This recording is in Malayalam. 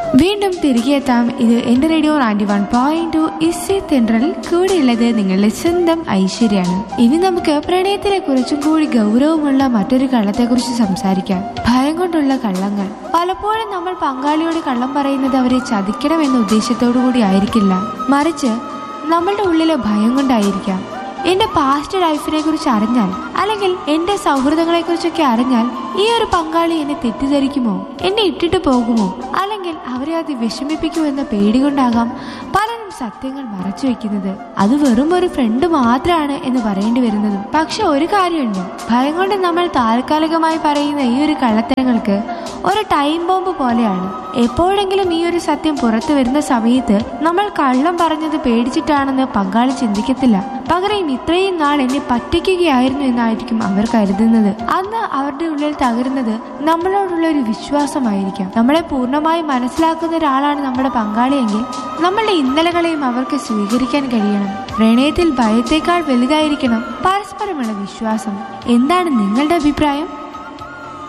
വീണ്ടും തിരികെ എത്താം ഇത് എന്റെ radio ninety one point two ഇസി തെൻട്രലിൽ കൂടെയുള്ളത് നിങ്ങളുടെ സ്വന്തം ഐശ്വര്യാണ് ഇനി നമുക്ക് പ്രണയത്തിനെ കുറിച്ചും കൂടി ഗൗരവമുള്ള മറ്റൊരു കള്ളത്തെക്കുറിച്ച് സംസാരിക്കാം ഭയം കൊണ്ടുള്ള കള്ളങ്ങൾ പലപ്പോഴും നമ്മൾ പങ്കാളിയോട് കള്ളം പറയുന്നത് അവരെ ചതിക്കണമെന്ന ഉദ്ദേശത്തോടു കൂടി ആയിരിക്കില്ല മറിച്ച് നമ്മളുടെ ഉള്ളിലെ ഭയം കൊണ്ടായിരിക്കാം എന്റെ പാസ്റ്റ് ലൈഫിനെ കുറിച്ച് അറിഞ്ഞാൽ അല്ലെങ്കിൽ എന്റെ സൗഹൃദങ്ങളെ കുറിച്ചൊക്കെ അറിഞ്ഞാൽ ഈ ഒരു പങ്കാളി എന്നെ തെറ്റിദ്ധരിക്കുമോ എന്നെ ഇട്ടിട്ട് പോകുമോ അല്ലെങ്കിൽ അവരെ അത് വിഷമിപ്പിക്കുമോ എന്ന പേടി കൊണ്ടാകാം പലരും സത്യങ്ങൾ മറച്ചു വെക്കുന്നത് അത് വെറും ഒരു ഫ്രണ്ട് മാത്രമാണ് എന്ന് പറയേണ്ടി വരുന്നതും പക്ഷെ ഒരു കാര്യമുണ്ട് ഭയം കൊണ്ട് നമ്മൾ താൽക്കാലികമായി പറയുന്ന ഈ ഒരു കള്ളത്തരങ്ങൾക്ക് ഒരു ടൈം ബോംബ് പോലെയാണ് എപ്പോഴെങ്കിലും ഈ ഒരു സത്യം പുറത്തു വരുന്ന സമയത്ത് നമ്മൾ കള്ളം പറഞ്ഞത് പേടിച്ചിട്ടാണെന്ന് പങ്കാളി ചിന്തിക്കത്തില്ല പകരം ഇത്രയും നാൾ എന്നെ പറ്റിക്കുകയായിരുന്നു എന്നായിരിക്കും അവർ കരുതുന്നത് അന്ന് അവരുടെ ഉള്ളിൽ തകരുന്നത് നമ്മളോടുള്ള ഒരു വിശ്വാസമായിരിക്കാം നമ്മളെ പൂർണ്ണമായി മനസ്സിലാക്കുന്ന ഒരാളാണ് നമ്മുടെ പങ്കാളിയെങ്കിൽ നമ്മളുടെ ഇന്നലകളെയും അവർക്ക് സ്വീകരിക്കാൻ കഴിയണം പ്രണയത്തിൽ ഭയത്തേക്കാൾ വലുതായിരിക്കണം പരസ്പരമുള്ള വിശ്വാസം എന്താണ് നിങ്ങളുടെ അഭിപ്രായം